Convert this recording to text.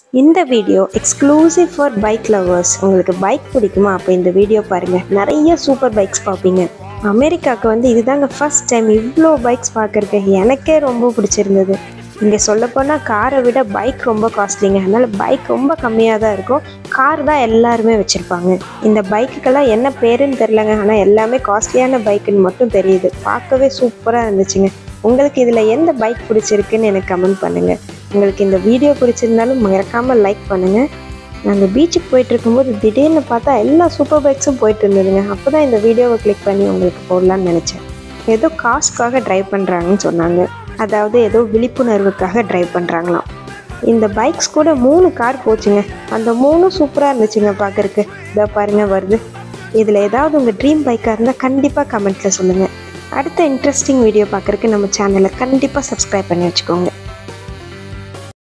இந்த video exclusive for bike lovers உங்களுக்கு bike பிடிக்குமா அப்போ இந்த வீடியோ பாருங்கள் நிறைய சூப்பர் பைக்ஸ் பார்ப்பீங்க அமெரிக்காவுக்கு வந்து இதுதாங்க ஃபர்ஸ்ட் டைம் இவ்வளோ பைக்ஸ் பார்க்குறக்கு எனக்கே ரொம்ப பிடிச்சிருந்தது இங்கே சொல்லப்போனால் காரை விட பைக் ரொம்ப காஸ்ட்லிங்க அதனால் பைக் ரொம்ப கம்மியாக தான் இருக்கும் கார் தான் எல்லாருமே வச்சுருப்பாங்க இந்த பைக்குக்கெல்லாம் என்ன பேருன்னு தெரிலங்க ஆனால் எல்லாமே காஸ்ட்லியான பைக்குன்னு மட்டும் தெரியுது பார்க்கவே சூப்பராக இருந்துச்சுங்க உங்களுக்கு இதில் எந்த பைக் பிடிச்சிருக்குன்னு எனக்கு கமெண்ட் பண்ணுங்கள் உங்களுக்கு இந்த வீடியோ பிடிச்சிருந்தாலும் மறக்காமல் லைக் பண்ணுங்கள் நாங்கள் பீச்சுக்கு போயிட்டு இருக்கும்போது திடீர்னு பார்த்தா எல்லா சூப்பர் பைக்ஸும் போயிட்டு இருந்ததுங்க அப்போ தான் இந்த வீடியோவை கிளிக் பண்ணி உங்களுக்கு போடலான்னு நினச்சேன் ஏதோ காசுக்காக ட்ரைவ் பண்ணுறாங்கன்னு சொன்னாங்க அதாவது ஏதோ விழிப்புணர்வுக்காக ட்ரைவ் பண்ணுறாங்களாம் இந்த பைக்ஸ் கூட மூணு கார் போச்சுங்க அந்த மூணும் சூப்பராக இருந்துச்சுங்க பார்க்குறக்கு இதோ பாருங்க வருது இதில் ஏதாவது உங்கள் ட்ரீம் பைக்காக இருந்தால் கண்டிப்பாக கமெண்ட்டில் சொல்லுங்கள் அடுத்த இன்ட்ரெஸ்டிங் வீடியோ பார்க்குறக்கு நம்ம சேனலை கண்டிப்பாக சப்ஸ்கிரைப் பண்ணி வச்சுக்கோங்க